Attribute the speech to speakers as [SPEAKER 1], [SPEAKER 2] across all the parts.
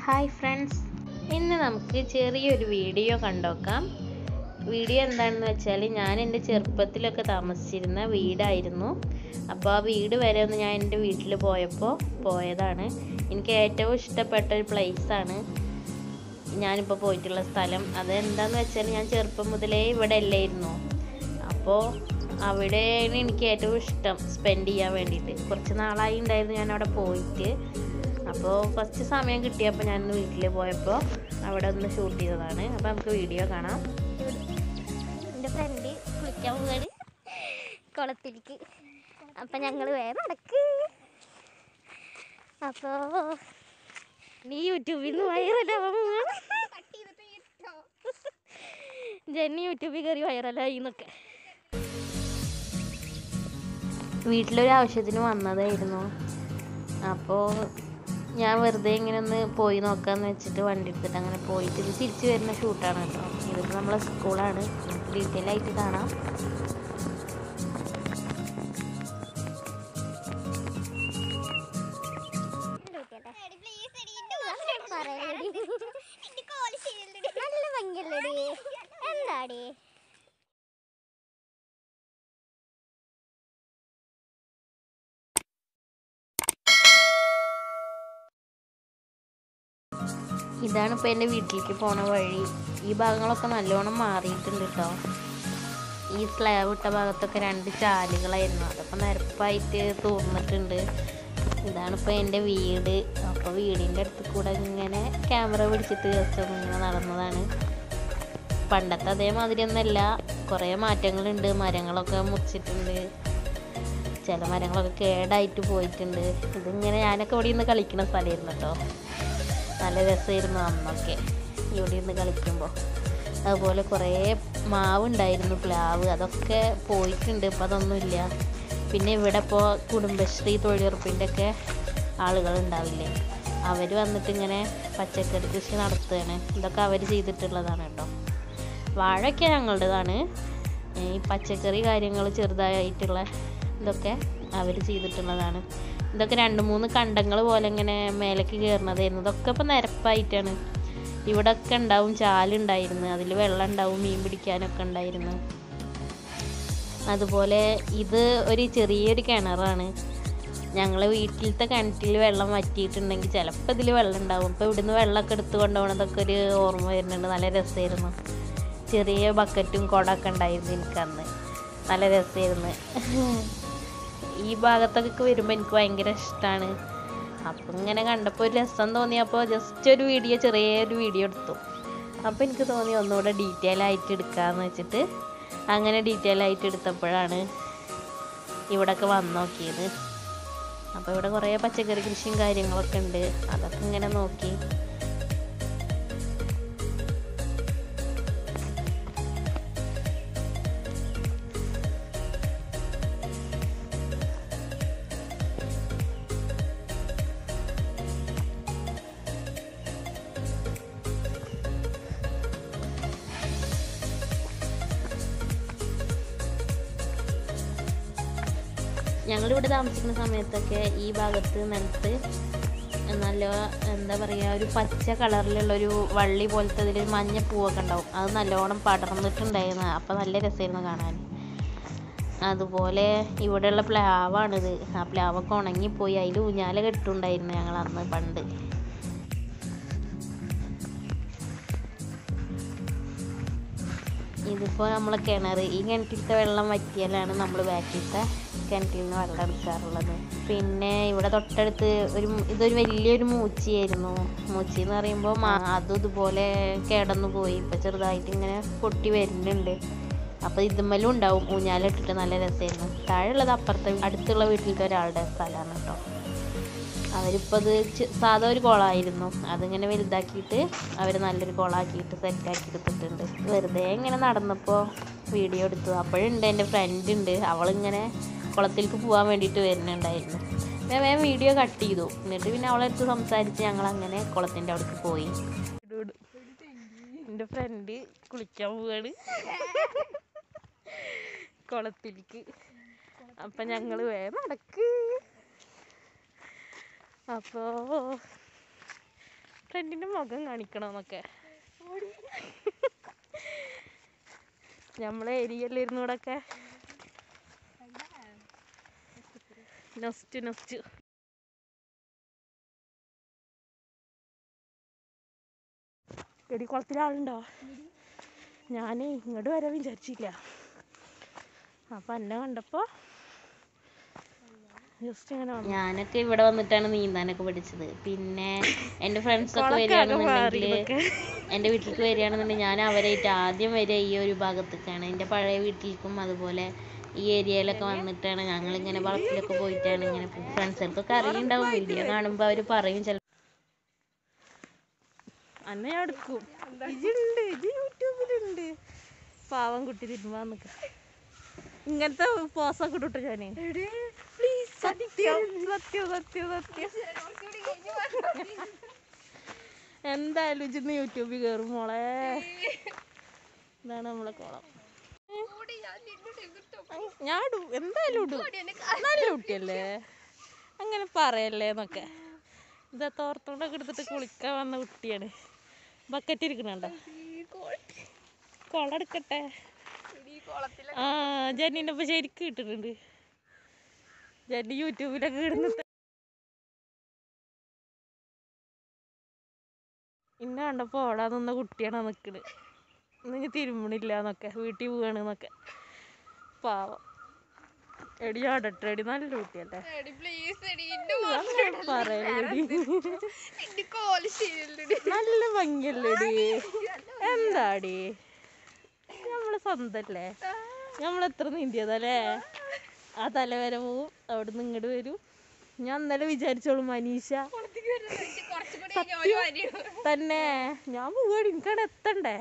[SPEAKER 1] Hi friends ഇന്ന് നമുക്ക് ചെറിയൊരു വീഡിയോ കണ്ടോക്കാം വീഡിയോ എന്താണെന്ന് വെച്ചാൽ ഞാൻ എൻ്റെ ചെറുപ്പത്തിലൊക്കെ താമസിച്ചിരുന്ന വീടായിരുന്നു അപ്പോൾ ആ വീട് വരെ ഒന്ന് ഞാൻ എൻ്റെ വീട്ടിൽ പോയപ്പോൾ പോയതാണ് എനിക്ക് ഏറ്റവും ഇഷ്ടപ്പെട്ട ഒരു പ്ലേസാണ് ഞാനിപ്പോൾ പോയിട്ടുള്ള സ്ഥലം അതെന്താന്ന് വെച്ചാൽ ഞാൻ ചെറുപ്പം മുതലേ ഇവിടെ അല്ലായിരുന്നു അപ്പോൾ അവിടെയാണ് എനിക്ക് ഏറ്റവും ഇഷ്ടം സ്പെൻഡ് ചെയ്യാൻ വേണ്ടിയിട്ട് കുറച്ച് നാളായി ഉണ്ടായിരുന്നു ഞാൻ അവിടെ പോയിട്ട് അപ്പോൾ കുറച്ച് സമയം കിട്ടിയപ്പോൾ ഞാൻ വീട്ടിൽ പോയപ്പോൾ അവിടെ ഒന്ന് ഷൂട്ട് ചെയ്തതാണ് അപ്പോൾ നമുക്ക് വീഡിയോ കാണാം
[SPEAKER 2] എൻ്റെ ഫ്രണ്ട് കുളിക്കാൻ പോവാണ് കുളത്തിലേക്ക് അപ്പം ഞങ്ങൾ വേറെ നടക്ക് അപ്പോൾ നീ യൂട്യൂബിൽ നിന്ന് വൈറലാവാൻ പോവാണ് ജെന്നി യൂട്യൂബിൽ കയറി വൈറലായി എന്നൊക്കെ
[SPEAKER 1] വീട്ടിലൊരു ആവശ്യത്തിന് വന്നതായിരുന്നു അപ്പോൾ ഞാൻ വെറുതെ ഇങ്ങനെ ഒന്ന് പോയി നോക്കാമെന്ന് വെച്ചിട്ട് വണ്ടി എടുത്തിട്ട് അങ്ങനെ പോയിട്ട് ഇത് തിരിച്ചു വരുന്ന ഷൂട്ടാണ് കേട്ടോ ഇതിപ്പോൾ നമ്മളെ സ്കൂളാണ് ഡീറ്റെയിൽ ആയിട്ട് കാണാം
[SPEAKER 2] നല്ല ഭംഗിയല്ലേടി എന്താടി
[SPEAKER 1] ഇതാണ് ഇപ്പോൾ എൻ്റെ വീട്ടിലേക്ക് പോണ വഴി ഈ ഭാഗങ്ങളൊക്കെ നല്ലോണം മാറിയിട്ടുണ്ട് കേട്ടോ ഈ സ്ലാബ് ഇട്ട ഭാഗത്തൊക്കെ രണ്ട് ചാലുകളായിരുന്നു അതൊക്കെ നിരപ്പായിട്ട് തൂർന്നിട്ടുണ്ട് ഇതാണിപ്പോൾ എൻ്റെ വീട് അപ്പോൾ വീടിൻ്റെ അടുത്ത് കൂടെ ഇങ്ങനെ ക്യാമറ പിടിച്ചിട്ട് ജസ്റ്റ് ഒന്ന് ഇങ്ങനെ നടന്നതാണ് പണ്ടത്തെ അതേമാതിരി ഒന്നല്ല കുറേ മാറ്റങ്ങളുണ്ട് മരങ്ങളൊക്കെ മുറിച്ചിട്ടുണ്ട് ചില മരങ്ങളൊക്കെ കേടായിട്ട് പോയിട്ടുണ്ട് ഇതിങ്ങനെ ഞാനൊക്കെ ഇവിടെ നിന്ന് കളിക്കുന്ന സ്ഥലമായിരുന്നു കേട്ടോ നല്ല രസമായിരുന്നു അന്നൊക്കെ ഇവിടെ ഇരുന്ന് കളിക്കുമ്പോൾ അതുപോലെ കുറേ മാവുണ്ടായിരുന്നു പ്ലാവ് അതൊക്കെ പോയിട്ടുണ്ട് ഇപ്പം അതൊന്നുമില്ല പിന്നെ ഇവിടെ ഇപ്പോൾ കുടുംബശ്രീ തൊഴിലുറപ്പിൻ്റെ ഒക്കെ ആളുകൾ ഉണ്ടാവില്ലേ അവർ വന്നിട്ട് ഇങ്ങനെ പച്ചക്കറി കൃഷി നടത്തുകയാണ് ഇതൊക്കെ അവർ ചെയ്തിട്ടുള്ളതാണ് കേട്ടോ വാഴയൊക്കെ ഞങ്ങളുടേതാണ് ഈ പച്ചക്കറി കാര്യങ്ങൾ ചെറുതായിട്ടുള്ള ഇതൊക്കെ അവർ ചെയ്തിട്ടുള്ളതാണ് ഇതൊക്കെ രണ്ട് മൂന്ന് കണ്ടങ്ങൾ പോലെ ഇങ്ങനെ മേലേക്ക് കയറുന്നതായിരുന്നു ഇതൊക്കെ ഇപ്പം നിരപ്പായിട്ടാണ് ഇവിടെയൊക്കെ ഉണ്ടാവും ചാലുണ്ടായിരുന്നു അതിൽ വെള്ളം ഉണ്ടാവും മീൻ പിടിക്കാനൊക്കെ ഉണ്ടായിരുന്നു അതുപോലെ ഇത് ഒരു ചെറിയൊരു കിണറാണ് ഞങ്ങൾ വീട്ടിലത്തെ കിണറ്റിൽ വെള്ളം വറ്റിയിട്ടുണ്ടെങ്കിൽ ചിലപ്പോൾ ഇതിൽ വെള്ളം ഉണ്ടാവും ഇപ്പോൾ ഇവിടുന്ന് വെള്ളമൊക്കെ എടുത്ത് കൊണ്ടുപോകണതൊക്കെ ഒരു ഓർമ്മ വരുന്നുണ്ട് നല്ല രസമായിരുന്നു ചെറിയ ബക്കറ്റും കുടമൊക്കെ ഉണ്ടായിരുന്നു എനിക്കന്ന് നല്ല രസമായിരുന്നു ഈ ഭാഗത്തൊക്കെ വരുമ്പോൾ എനിക്ക് ഭയങ്കര ഇഷ്ടമാണ് അപ്പം ഇങ്ങനെ കണ്ടപ്പോൾ ഒരു രസം തോന്നിയപ്പോൾ ജസ്റ്റ് ഒരു വീഡിയോ ചെറിയൊരു വീഡിയോ എടുത്തു അപ്പോൾ എനിക്ക് തോന്നി ഒന്നുകൂടെ ഡീറ്റെയിൽ ആയിട്ട് എടുക്കാമെന്ന് വെച്ചിട്ട് അങ്ങനെ ഡീറ്റെയിൽ ആയിട്ട് എടുത്തപ്പോഴാണ് ഇവിടെയൊക്കെ വന്ന് നോക്കിയത് അപ്പോൾ ഇവിടെ കുറേ പച്ചക്കറി കൃഷിയും കാര്യങ്ങളൊക്കെ ഉണ്ട് അതൊക്കെ ഇങ്ങനെ നോക്കി ഞങ്ങളിവിടെ താമസിക്കുന്ന സമയത്തൊക്കെ ഈ ഭാഗത്ത് നിലത്ത് നല്ല എന്താ പറയുക ഒരു പച്ച കളറിലുള്ള ഒരു വള്ളി പോലത്തെ ഇതിൽ മഞ്ഞ പൂവൊക്കെ ഉണ്ടാവും അത് നല്ലോണം പടർന്നിട്ടുണ്ടായിരുന്നു അപ്പോൾ നല്ല രസമായിരുന്നു കാണാൻ അതുപോലെ ഇവിടെയുള്ള പ്ലാവാണിത് ആ പ്ലാവൊക്കെ ഉണങ്ങിപ്പോയി അതിൽ ഊഞ്ഞാല കെട്ടുണ്ടായിരുന്നു ഞങ്ങൾ അന്ന് പണ്ട് ഇതിപ്പോൾ നമ്മളെ കിണർ ഈ കിണറ്റിലത്തെ വെള്ളം വറ്റിയാലാണ് നമ്മൾ ബാക്കിലത്തെ കിണറ്റിൽ നിന്ന് വെള്ളം എടുക്കാറുള്ളത് പിന്നെ ഇവിടെ തൊട്ടടുത്ത് ഒരു ഇതൊരു വലിയൊരു മൂച്ചിയായിരുന്നു മൂച്ചി എന്ന് പറയുമ്പോൾ അതും ഇതുപോലെ കിടന്നു പോയി ഇപ്പം ചെറുതായിട്ട് ഇങ്ങനെ പൊട്ടി വരുന്നുണ്ട് അപ്പോൾ ഇതുമ്മലും ഉണ്ടാവും ഊഞ്ഞാലിട്ടിട്ട് നല്ല രസമായിരുന്നു താഴെയുള്ളത് അപ്പുറത്തെ അടുത്തുള്ള വീട്ടിലത്തെ ഒരാളുടെ സ്ഥലമാണ് കേട്ടോ അവരിപ്പോൾ അത് സാധാ ഒരു കുളമായിരുന്നു അതിങ്ങനെ വലുതാക്കിയിട്ട് അവർ നല്ലൊരു കുളമാക്കിയിട്ട് സെറ്റാക്കി എടുത്തിട്ടുണ്ട് വെറുതെ ഇങ്ങനെ നടന്നപ്പോൾ വീഡിയോ എടുത്തു അപ്പോഴുണ്ട് എൻ്റെ ഫ്രണ്ട് ഉണ്ട് അവളിങ്ങനെ കുളത്തിലേക്ക് പോകാൻ വേണ്ടിയിട്ട് വരുന്നുണ്ടായിരുന്നു ഞാൻ വേഗം വീഡിയോ കട്ട് ചെയ്തു എന്നിട്ട് പിന്നെ അവളെ അടുത്ത് സംസാരിച്ച് ഞങ്ങൾ അങ്ങനെ കുളത്തിൻ്റെ അവിടേക്ക് പോയി എൻ്റെ ഫ്രണ്ട് കുളിക്കാൻ പോവാണ് കുളത്തിലേക്ക് അപ്പം ഞങ്ങൾ വേഗം നടക്ക് അപ്പോൾ ഫ്രണ്ടിന്റെ മുഖം കാണിക്കണമെന്നൊക്കെ നമ്മളെ ഏരിയയിലിരുന്നു കൂടൊക്കെ നൊസ്റ്റ് നൊസ്റ്റ് എടി കുളത്തിൽ ആളുണ്ടോ ഞാൻ ഇങ്ങോട്ട് വരാൻ വിചാരിച്ചില്ല അപ്പൊ എന്നെ കണ്ടപ്പോ ജസ്റ്റ് ഇങ്ങനെ വന്നു.
[SPEAKER 2] ഞാനൊക്കെ ഇവിടെ വന്നിട്ടാണ് നീന്താനൊക്കെ പഠിച്ചത് പിന്നെ എൻ്റെ ഫ്രണ്ട്സ് ഒക്കെ
[SPEAKER 1] കുളമൊക്കെ ആകെ മാറി
[SPEAKER 2] വരികയാണെന്നുണ്ടെങ്കിൽ
[SPEAKER 1] ഇതൊക്കെ.
[SPEAKER 2] എൻ്റെ വീട്ടിലേക്ക് വരികയാണെന്നുണ്ടെങ്കിൽ ഞാൻ അവരായിട്ട് ആദ്യം വരിക ഈ ഒരു ഭാഗത്തേക്കാണ് എൻ്റെ പഴയ വീട്ടിലേക്കും അതുപോലെ ഈ ഏരിയയിലൊക്കെ വന്നിട്ടാണ് ഞങ്ങളിങ്ങനെ വളപ്പിലൊക്കെ പോയിട്ടാണ് ഇങ്ങനെ ഫ്രണ്ട്സുകൾക്കൊക്കെ അറിയുണ്ടാവും വീഡിയോ കാണുമ്പോൾ അവർ പറയും ചില
[SPEAKER 1] അന്നെ ഞാൻ എടുക്കും ഇജുണ്ട് ഇജ് യൂട്യൂബിലുണ്ട് പാവം കുട്ടി തിരുമ്പാ നിക്ക ഇങ്ങനത്തെ പോസൊക്കെ ഇട്ടിട്ട് ഞാന് സത്യം സത്യം സത്യം സത്യം എന്തായാലും ഇജിന്ന് യൂട്യൂബിൽ കയറും മോളെ ഇതാണ് നമ്മളെ കോളം ഞാൻ ഇടും എന്തായാലും ഇടും നല്ല കുട്ടിയല്ലേ അങ്ങനെ പറയല്ലേ എന്നൊക്കെ ഇതാ തോർത്തോണ്ടൊക്കെ എടുത്തിട്ട് കുളിക്കാൻ വന്ന കുട്ടിയാണ് ബക്കറ്റ് ഇരിക്കണുണ്ടോ കുളം എടുക്കട്ടെ ആ ജന്നിന്റെ ഒപ്പം ശരിക്കും ഇട്ടിട്ടുണ്ട് ജന്നി യൂട്യൂബിലൊക്കെ ഇടുന്ന ഇന്നെ കണ്ടപ്പോ ഓടാൻ നിന്ന കുട്ടിയാണ് നിക്കണ് ഇന്ന് തിരുമ്പണില്ല എന്നൊക്കെ വീട്ടിൽ പോവാണ് എന്നൊക്കെ പാവം എടി ആടട്ടെ എടി നല്ല കുട്ടിയല്ലേ പറയലെടി നല്ല ഭംഗിയല്ലേടി എന്താടി നമ്മളെ സ്വന്തല്ലേ നമ്മളെത്ര നീന്തിയതല്ലേ ആ തല വരെ പോവും അവിടുന്ന് ഇങ്ങോട്ട് വരും ഞാൻ ഇന്നലെ വിചാരിച്ചോളൂ മനീഷ തന്നെ ഞാൻ പോവാടി എനിക്കാണ് എത്തണ്ടേ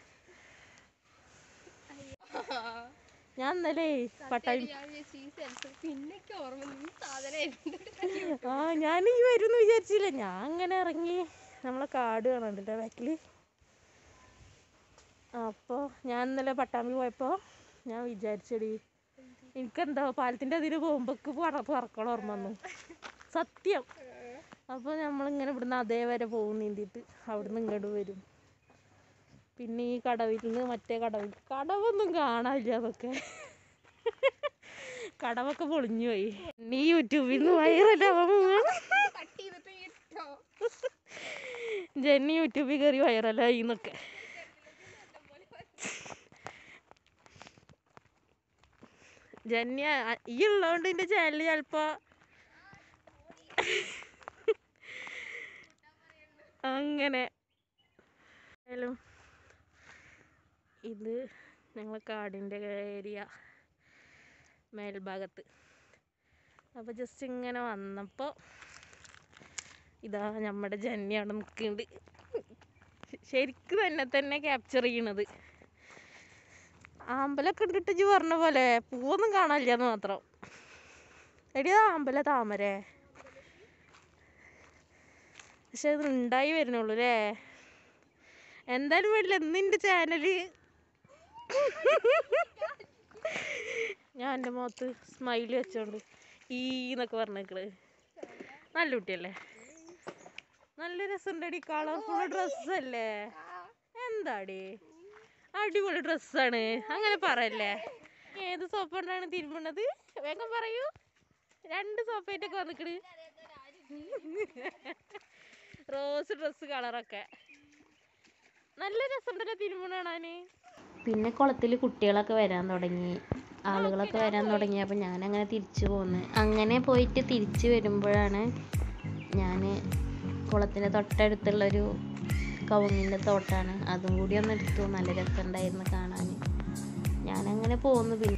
[SPEAKER 1] ഞാൻ ഇന്നലെ പട്ടാഴി
[SPEAKER 3] പിന്നൊക്കെ ഓർമ്മ നീ സാധനം
[SPEAKER 1] ആ ഞാൻ ഈ വരുമെന്ന് വിചാരിച്ചില്ല ഞാൻ അങ്ങനെ ഇറങ്ങി നമ്മളെ കാട് കാണാണ്ടില്ല ബാക്കില് അപ്പോൾ ഞാൻ ഇന്നലെ പട്ടാമ്പി പോയപ്പോൾ ഞാൻ വിചാരിച്ചടി എനിക്കെന്താ പാലത്തിൻ്റെ അതിൽ പോകുമ്പോക്ക് പറക്കണം ഓർമ്മ വന്നു സത്യം അപ്പോൾ നമ്മളിങ്ങനെ ഇവിടുന്ന് അതേവരെ പോകും നീന്തിയിട്ട് അവിടുന്ന് ഇങ്ങോട്ട് വരും പിന്നെ ഈ കടവിൽ നിന്ന് മറ്റേ കടവിൽ കടവൊന്നും കാണാനില്ല അതൊക്കെ കടവൊക്കെ പൊളിഞ്ഞു പോയി നീ യൂട്യൂബിൽ നിന്ന് വൈറലാവാൻ
[SPEAKER 3] കട്ട് ചെയ്തിട്ട് ഇട്ടോ
[SPEAKER 1] ജെന്നി യൂട്യൂബിൽ കയറി വൈറലായി എന്നൊക്കെ ജന്യ ഈ ഉള്ളതുകൊണ്ട് എൻ്റെ ചാനൽ ചിലപ്പോ അങ്ങനെ ആയാലും ഇത് ഞങ്ങളെ കാടിൻ്റെ ഏരിയ മേൽഭാഗത്ത് അപ്പോൾ ജസ്റ്റ് ഇങ്ങനെ വന്നപ്പോൾ ഇതാ നമ്മുടെ ജന്നി അവിടെ നിൽക്കുന്നുണ്ട് ശരിക്കും തന്നെ തന്നെ ക്യാപ്ചർ ചെയ്യണത് ആമ്പലൊക്കെ ഉണ്ടിട്ട് ഇജ്ജ് പറഞ്ഞ പോലെ പൂവൊന്നും കാണാനില്ലെന്ന് മാത്രം എടി അത് ആമ്പല താമര പക്ഷെ അത് ഉണ്ടായി വരുന്നുള്ളൂ അല്ലേ എന്തായാലും വേണ്ടില്ല നിന്റെ ചാനല് ഞാൻ എൻ്റെ മുഖത്ത് സ്മൈൽ വെച്ചോണ്ട് ഈ എന്നൊക്കെ പറഞ്ഞേക്കണ് നല്ല കുട്ടിയല്ലേ നല്ല രസമുണ്ടടി കളർഫുൾ ഡ്രസ്സല്ലേ എന്താടി അടിപൊളി ഡ്രസ്സാണ് അങ്ങനെ പറയല്ലേ ഏത് സോപ്പ് കൊണ്ടാണ് തിരുമ്പണത് വേഗം പറയൂ രണ്ട് സോപ്പായിട്ടൊക്കെ വന്നിക്കണ് റോസ് ഡ്രസ്സ് കളറൊക്കെ നല്ല രസമുണ്ടല്ലോ തിരുമ്പണ കാണാന്
[SPEAKER 2] പിന്നെ കുളത്തിൽ കുട്ടികളൊക്കെ വരാൻ തുടങ്ങി ആളുകളൊക്കെ വരാൻ തുടങ്ങിയപ്പോൾ ഞാനങ്ങനെ തിരിച്ചു പോന്ന് അങ്ങനെ പോയിട്ട് തിരിച്ചു വരുമ്പോഴാണ് ഞാൻ കുളത്തിൻ്റെ തൊട്ടടുത്തുള്ളൊരു കവുങ്ങിൻ്റെ തോട്ടാണ് അതും കൂടി ഒന്ന് എടുത്തു നല്ല രസമുണ്ടായിരുന്നു കാണാൻ ഞാനങ്ങനെ പോന്നു പിന്നെ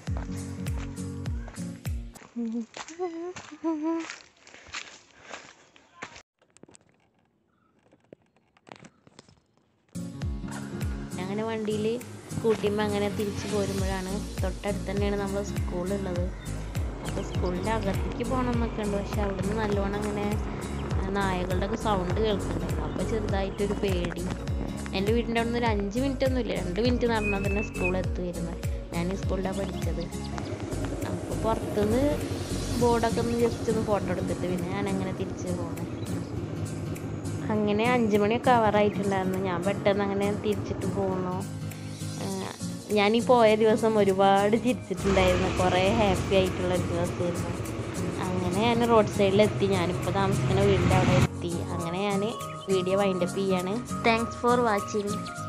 [SPEAKER 2] അങ്ങനെ വണ്ടിയിൽ സ്കൂട്ടിമ്മ അങ്ങനെ തിരിച്ചു പോരുമ്പോഴാണ് തൊട്ടടുത്ത് തന്നെയാണ് നമ്മൾ സ്കൂളുള്ളത് അപ്പോൾ സ്കൂളിൻ്റെ അകത്തേക്ക് പോകണം എന്നൊക്കെ ഉണ്ട് പക്ഷെ അവിടുന്ന് നല്ലോണം അങ്ങനെ ആ, നായകളുടെ ഒക്കെ സൗണ്ട് കേൾക്കുന്നുണ്ട് അപ്പോൾ ചെറുതായിട്ടൊരു പേടി എൻ്റെ വീടിൻ്റെ അവിടെ നിന്ന് ഒരു അഞ്ച് മിനിറ്റ് ഒന്നുമില്ല രണ്ട് മിനിറ്റ് നടന്നാൽ തന്നെ സ്കൂൾ എത്തുമായിരുന്നു ഞാൻ ഈ സ്കൂളിലാണ് പഠിച്ചത് അപ്പോൾ പുറത്തുനിന്ന് ബോർഡൊക്കെ ഒന്ന് ജസ്റ്റ് ഒന്ന് ഫോട്ടോ എടുത്തിട്ട് പിന്നെ ഞാൻ അങ്ങനെ തിരിച്ച് പോകണേ അങ്ങനെ അഞ്ച് മണിയൊക്കെ ആവാറായിട്ടുണ്ടായിരുന്നു ഞാൻ പെട്ടെന്ന് അങ്ങനെ തിരിച്ചിട്ട് പോന്നു ആഹ് ഞാൻ ഈ പോയ ദിവസം ഒരുപാട് ചിരിച്ചിട്ടുണ്ടായിരുന്നു കുറേ ഹാപ്പി ആയിട്ടുള്ള ഒരു ദിവസമായിരുന്നു അങ്ങനെ ഞാൻ റോഡ് സൈഡിലെത്തി ഞാനിപ്പോൾ താമസിക്കുന്ന വീടിൻ്റെ അവിടെ എത്തി അങ്ങനെ ഞാൻ വീഡിയോ വൈൻഡപ്പ് ചെയ്യാണ് താങ്ക്സ് ഫോർ വാച്ചിങ്